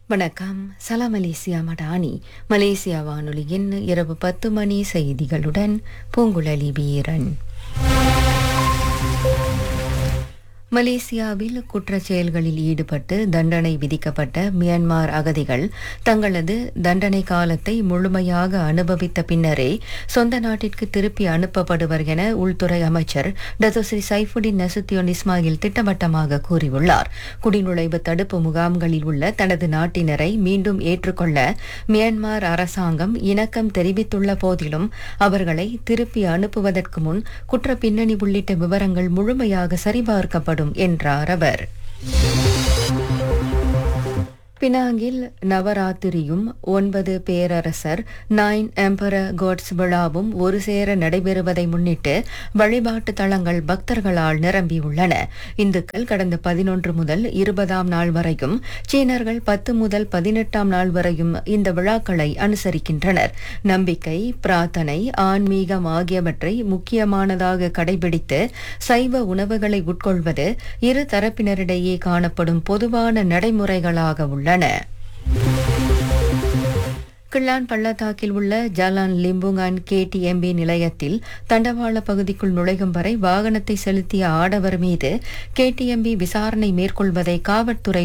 வணக்கம் சலாம் Malaysia Madani Malaysia வானொலியின் இரவு பத்து மணி செய்திகளுடன் பூங்குழலி வீரன் மலேசியாவில் குற்றச் செயல்களில் ஈடுபட்டு தண்டனை விதிக்கப்பட்ட மியான்மார் அகதிகள் தங்களது தண்டனை காலத்தை முழுமையாக அனுபவித்த பின்னரே சொந்த நாட்டிற்கு திருப்பி அனுப்பப்படுவர் என உள்துறை அமைச்சர் டத்தோஸ்ரீ சைஃபுடின் நசுத்தியோன் இஸ்மாயில் திட்டவட்டமாக கூறியுள்ளார் குடிநுழைவு தடுப்பு முகாம்களில் உள்ள தனது நாட்டினரை மீண்டும் ஏற்றுக்கொள்ள மியான்மார் அரசாங்கம் இணக்கம் தெரிவித்துள்ள போதிலும் அவர்களை திருப்பி அனுப்புவதற்கு முன் குற்ற பின்னணி உள்ளிட்ட விவரங்கள் முழுமையாக சரிபார்க்கப்படும் என்றார் அவர் பினாங்கில் நவராத்திரியும் ஒன்பது பேரரசர் நைன் எம்பர கோட்ஸ் விழாவும் ஒரு சேர நடைபெறுவதை முன்னிட்டு வழிபாட்டு தலங்கள் பக்தர்களால் நிரம்பியுள்ளன இந்துக்கள் கடந்த பதினொன்று முதல் இருபதாம் நாள் வரையும் சீனர்கள் பத்து முதல் பதினெட்டாம் நாள் வரையும் இந்த விழாக்களை அனுசரிக்கின்றனர் நம்பிக்கை பிரார்த்தனை ஆன்மீகம் ஆகியவற்றை முக்கியமானதாக கடைபிடித்து சைவ உணவுகளை உட்கொள்வது இரு தரப்பினரிடையே காணப்படும் பொதுவான நடைமுறைகளாக உள்ளன கிள்ளான் பள்ளத்தாக்கில் உள்ள ஜலான் லிம்புங்கான் கேடிஎம்பி நிலையத்தில் தண்டவாள பகுதிக்குள் நுழையும் வரை வாகனத்தை செலுத்திய ஆடவர் மீது கேடிஎம்பி விசாரணை மேற்கொள்வதை காவல்துறை